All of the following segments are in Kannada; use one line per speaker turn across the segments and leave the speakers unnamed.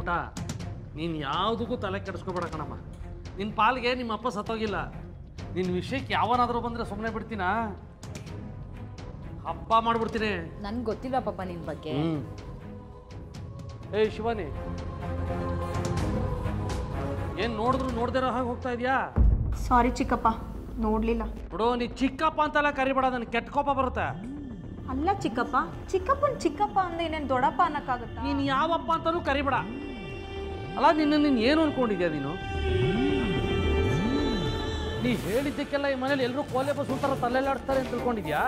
ಪುಟ ನೀನು ಯಾವುದಕ್ಕೂ ತಲೆ ಕೆಡಿಸ್ಕೋಬೇಡ ಕಣಮ್ಮ ನಿನ್ನ ಪಾಲಿಗೆ ನಿಮ್ಮ ಅಪ್ಪ ಸತ್ತೋಗಿಲ್ಲ ನಿನ್ನ ವಿಷಯಕ್ಕೆ ಯಾವನಾದರೂ ಬಂದರೆ ಸುಮ್ಮನೆ ಬಿಡ್ತೀನಾ ಹಬ್ಬ ಮಾಡ್ಬಿಡ್ತೀನಿ
ನನ್ಗೆ ಗೊತ್ತಿಲ್ವಾ ಪಾಪ ನಿನ್ ಬಗ್ಗೆ
ಹ್ಞೂ ಏಯ್ ಶಿವಾನಿ ಏನು ನೋಡಿದ್ರು ನೋಡ್ದಿರೋ ಹಾಗೆ ಹೋಗ್ತಾ ಇದೆಯಾ
ಸಾರಿ ಚಿಕ್ಕಪ್ಪ ನೋಡಲಿಲ್ಲ
ಬಿಡು ನೀ ಚಿಕ್ಕಪ್ಪ ಅಂತೆಲ್ಲ ಕರಿಬೇಡ ನನಗೆ ಕೆಟ್ಟ ಕೋಪ ಬರುತ್ತೆ
ಅಲ್ಲ ಚಿಕ್ಕಪ್ಪ ಚಿಕ್ಕಪ್ಪನ ಚಿಕ್ಕಪ್ಪ ಅಂದ್ರೆ ಇನ್ನೇನು ದೊಡ್ಡಪ್ಪ ಅನ್ನಕ್ಕಾಗತ್ತಾ
ನೀನು ಯಾವಪ್ಪ ಅಂತಾನೂ ಕರಿಬೇಡ ಅಲ್ಲ ನಿನ್ನ ನೀನು ಏನು ಅನ್ಕೊಂಡಿದ್ಯಾ ನೀನು ನೀ ಹೇಳಿದ್ದಕ್ಕೆಲ್ಲ ಈ ಮನೇಲಿ ಎಲ್ಲರೂ ಕೋಲೆ ಬಸ್ ಒಂಥರ ತಲೆಲ್ಲಾಡ್ತಾರೆ ಅಂತ ತಿಳ್ಕೊಂಡಿದ್ಯಾ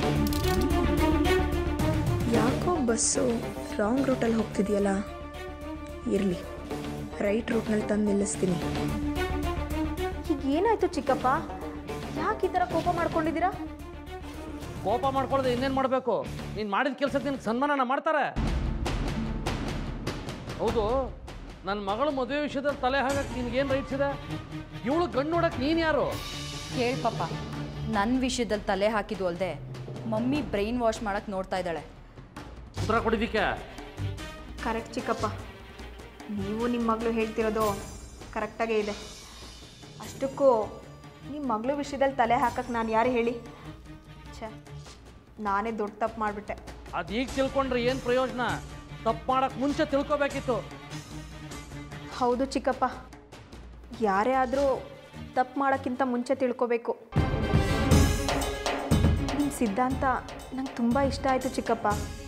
ಯಾಕೋ ಬಸ್ಸು ರಾಂಗ್ ರೂಟಲ್ಲಿ ಹೋಗ್ತಿದೆಯಲ್ಲ ಇರಲಿ ರೈಟ್ ರೂಟ್ನಲ್ಲಿ ತಂದು ನಿಲ್ಲಿಸ್ತೀನಿ
ಈಗ ಏನಾಯ್ತು ಚಿಕ್ಕಪ್ಪ ಯಾಕೆ ಈ ಥರ ಕೋಪ ಮಾಡ್ಕೊಂಡಿದ್ದೀರಾ
ಕೋಪ ಮಾಡ್ಕೊಳ್ಳೋದು ಇನ್ನೇನು ಮಾಡಬೇಕು ನೀನು ಮಾಡಿದ ಕೆಲಸಕ್ಕೆ ನಿನಗೆ ಸನ್ಮಾನನ ಮಾಡ್ತಾರೆ ಹೌದು ನನ್ನ ಮಗಳು ಮದುವೆ ವಿಷಯದಲ್ಲಿ ತಲೆ ಹಾಕಕ್ಕೆ ನಿನಗೇನು ರೈಟ್ಸ್ ಇದೆ ಇವಳು ಗಂಡು ನೋಡಕ್ಕೆ ನೀನು ಯಾರು
ಕೇಳ್ ಪಾಪ ನನ್ನ ವಿಷಯದಲ್ಲಿ ತಲೆ ಹಾಕಿದ್ದು ಅಲ್ದೆ ಮಮ್ಮಿ ಬ್ರೈನ್ ವಾಶ್ ಮಾಡಕ್ ನೋಡ್ತಾ ಇದ್ದಾಳೆ
ಉತ್ತರ ಕೊಡಿದ್ದಕ್ಕೆ
ಕರೆಕ್ಟ್ ಚಿಕ್ಕಪ್ಪ ನೀವು ನಿಮ್ಮ ಮಗಳು ಹೇಳ್ತಿರೋದು ಕರೆಕ್ಟಾಗೇ ಇದೆ ಅಷ್ಟಕ್ಕೂ ನಿಮ್ಮ ಮಗಳು ವಿಷಯದಲ್ಲಿ ತಲೆ ಹಾಕಕ್ಕೆ ನಾನು ಯಾರು ಹೇಳಿ ಛೇ ನಾನೇ ದೊಡ್ಡ ತಪ್ಪು ಮಾಡಿಬಿಟ್ಟೆ
ಅದು ಈಗ ತಿಳ್ಕೊಂಡ್ರೆ ಏನು ಪ್ರಯೋಜನ ತಪ್ಪು ಮಾಡಕ್ಕೆ ಮುಂಚೆ ತಿಳ್ಕೊಬೇಕಿತ್ತು
ಹೌದು ಚಿಕ್ಕಪ್ಪ ಯಾರೇ ಆದರೂ ತಪ್ಪು ಮಾಡೋಕ್ಕಿಂತ ಮುಂಚೆ ತಿಳ್ಕೊಬೇಕು ನಿಮ್ಮ ಸಿದ್ಧಾಂತ ನಂಗೆ ತುಂಬ ಇಷ್ಟ ಆಯಿತು ಚಿಕ್ಕಪ್ಪ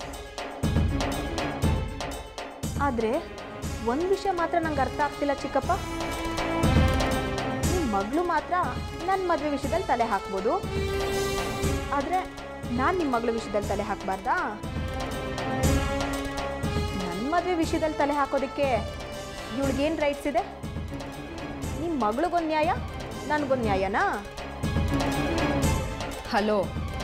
ಆದರೆ ಒಂದು ವಿಷಯ ಮಾತ್ರ ನಂಗೆ ಅರ್ಥ ಆಗ್ತಿಲ್ಲ ಚಿಕ್ಕಪ್ಪ ನಿಮ್ಮ ಮಗಳು ಮಾತ್ರ ನನ್ನ ಮದುವೆ ವಿಷಯದಲ್ಲಿ ತಲೆ ಹಾಕ್ಬೋದು ಆದರೆ ನಾನು ನಿಮ್ಮ ಮಗಳ ವಿಷಯದಲ್ಲಿ ತಲೆ ಹಾಕಬಾರ್ದಾ ನನ್ನ ಮದುವೆ ವಿಷಯದಲ್ಲಿ ತಲೆ ಹಾಕೋದಕ್ಕೆ ಇವಳಿಗೇನು ರೈಟ್ಸ್ ಇದೆ ನಿಮ್ಮ ಮಗಳಿಗೊಂದು ನ್ಯಾಯ ನನಗೊಂದು ನ್ಯಾಯನಾ
ಹಲೋ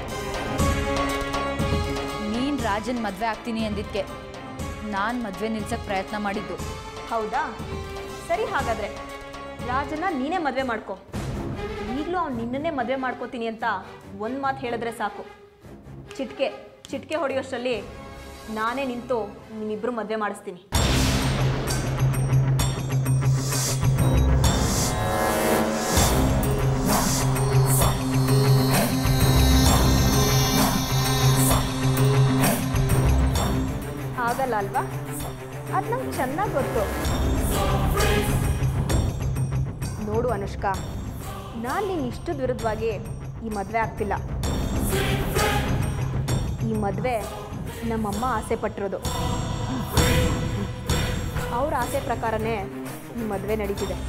ನೀನ್ ರಾಜನ್ ಮದ್ವೆ ಆಗ್ತೀನಿ ಅಂದಿದ್ಕೆ ನಾನು ಮದ್ವೆ ನಿಲ್ಸಕ್ ಪ್ರಯತ್ನ ಮಾಡಿದ್ದು
ಹೌದಾ ಸರಿ ಹಾಗಾದರೆ ರಾಜನ ನೀನೇ ಮದುವೆ ಮಾಡ್ಕೊ ಈಗಲೂ ಅವ್ನು ನಿನ್ನನ್ನೇ ಮದುವೆ ಮಾಡ್ಕೋತೀನಿ ಅಂತ ಒಂದು ಮಾತು ಹೇಳಿದ್ರೆ ಸಾಕು ಚಿಟ್ಕೆ ಚಿಟ್ಕೆ ಹೊಡೆಯೋಷ್ಟರಲ್ಲಿ ನಾನೇ ನಿಂತು ನಿಮ್ಮಿಬ್ಬರು ಮದುವೆ ಮಾಡಿಸ್ತೀನಿ ಆಗಲ್ಲ ಅಲ್ವಾ ಅದು ನಂಗೆ ಚೆನ್ನಾಗಿ ಗೊತ್ತು ನೋಡು ಅನುಷ್ಕಾ ನಾನು ನೀನು ಇಷ್ಟದ ವಿರುದ್ಧವಾಗಿ ಈ ಮದುವೆ ಆಗ್ತಿಲ್ಲ ಈ ಮದುವೆ ನಮ್ಮಮ್ಮ ಆಸೆ ಪಟ್ಟಿರೋದು ಅವ್ರ ಆಸೆ ಪ್ರಕಾರನೇ ಈ ಮದುವೆ ನಡೀತಿದೆ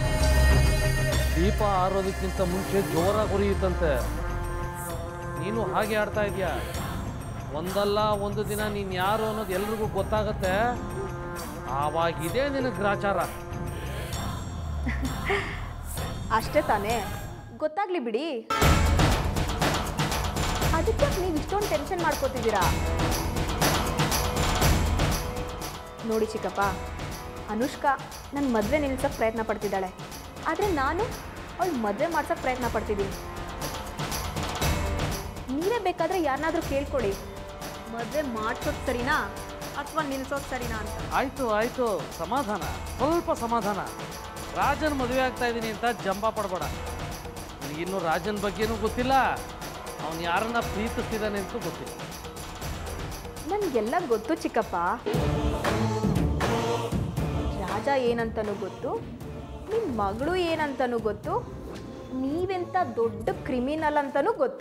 ದೀಪ ಆರೋದಕ್ಕಿಂತ ಮುಂಚೆ ಜೋರಾಗಿ ಉರಿಯುತ್ತಂತೆ ನೀನು ಹಾಗೆ ಆಡ್ತಾ ಇದೀಯಾ ಒಂದಲ್ಲ ಒಂದು ದಿನ ನೀನು ಯಾರು ಅನ್ನೋದು ಎಲ್ರಿಗೂ ಗೊತ್ತಾಗತ್ತೆ ಆವಾಗಿದೇ ನಿನಗೆ ಗ್ರಾಚಾರ
ಅಷ್ಟೇ ತಾನೇ ಗೊತ್ತಾಗ್ಲಿ ಬಿಡಿ ಅದಕ್ಕೆ ನೀವು ಇಷ್ಟೊಂದು ಟೆನ್ಷನ್ ಮಾಡ್ಕೋತಿದ್ದೀರಾ ನೋಡಿ ಚಿಕ್ಕಪ್ಪ ಅನುಷ್ಕಾ ನನ್ನ ಮದುವೆ ನಿಲ್ಸಕ್ಕೆ ಪ್ರಯತ್ನ ಪಡ್ತಿದ್ದಾಳೆ ಆದರೆ ನಾನು ಅವಳು ಮದುವೆ ಮಾಡ್ಸೋಕ್ಕೆ ಪ್ರಯತ್ನ ಪಡ್ತಿದ್ದೀನಿ ನೀವೇ ಬೇಕಾದರೆ ಯಾರನ್ನಾದ್ರೂ ಕೇಳ್ಕೊಳ್ಳಿ ಮದುವೆ ಮಾಡಿಸೋದು ಸರಿನಾ ಅಥವಾ ನಿಲ್ಸೋದು ಸರಿನಾ ಅಂತ
ಆಯ್ತು ಆಯ್ತು ಸಮಾಧಾನ ಸ್ವಲ್ಪ ಸಮಾಧಾನ ರಾಜನ ಮದುವೆ ಆಗ್ತಾ ಇದ್ದೀನಿ ಅಂತ ಜಂಬ ಪಡಬೇಡ ನನಗಿನ್ನೂ ರಾಜನ ಬಗ್ಗೆನೂ ಗೊತ್ತಿಲ್ಲ ಅವನು ಯಾರನ್ನ ಪ್ರೀತಿಸ್ತಿದ್ದಾನೆ ಅಂತೂ ಗೊತ್ತಿಲ್ಲ
ನನಗೆಲ್ಲ ಗೊತ್ತು ಚಿಕ್ಕಪ್ಪ ರಾಜ ಏನಂತನೂ ಗೊತ್ತು ನಿಮ್ಮ ಮಗಳು ಏನಂತನೂ ಗೊತ್ತು ನೀವೆಂತ ದೊಡ್ಡ ಕ್ರಿಮಿನಲ್ ಅಂತನೂ ಗೊತ್ತು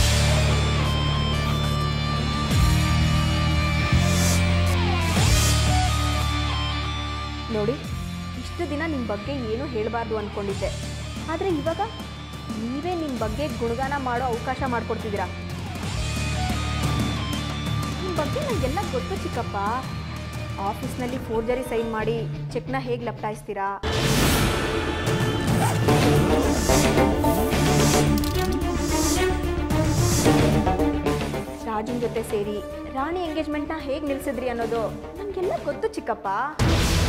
ನೋಡಿ ಇಷ್ಟು ದಿನ ನಿಮ್ಮ ಬಗ್ಗೆ ಏನೂ ಹೇಳಬಾರ್ದು ಅಂದ್ಕೊಂಡಿದ್ದೆ ಆದರೆ ಇವಾಗ ನೀವೇ ನಿಮ್ಮ ಬಗ್ಗೆ ಗುಣಗಾನ ಮಾಡೋ ಅವಕಾಶ ಮಾಡಿಕೊಡ್ತಿದ್ದೀರಾ ನಿಮ್ಮ ಬಗ್ಗೆ ನನಗೆಲ್ಲ ಗೊತ್ತು ಚಿಕ್ಕಪ್ಪ ಆಫೀಸ್ನಲ್ಲಿ ಫೋರ್ಜರಿ ಸೈನ್ ಮಾಡಿ ಚೆಕ್ನ ಹೇಗೆ ಲಪ್ಟಾಯಿಸ್ತೀರಾ ರಾಜನ್ ಜೊತೆ ಸೇರಿ ರಾಣಿ ಎಂಗೇಜ್ಮೆಂಟ್ನ ಹೇಗೆ ನಿಲ್ಸಿದ್ರಿ ಅನ್ನೋದು ನನಗೆಲ್ಲ ಗೊತ್ತು ಚಿಕ್ಕಪ್ಪ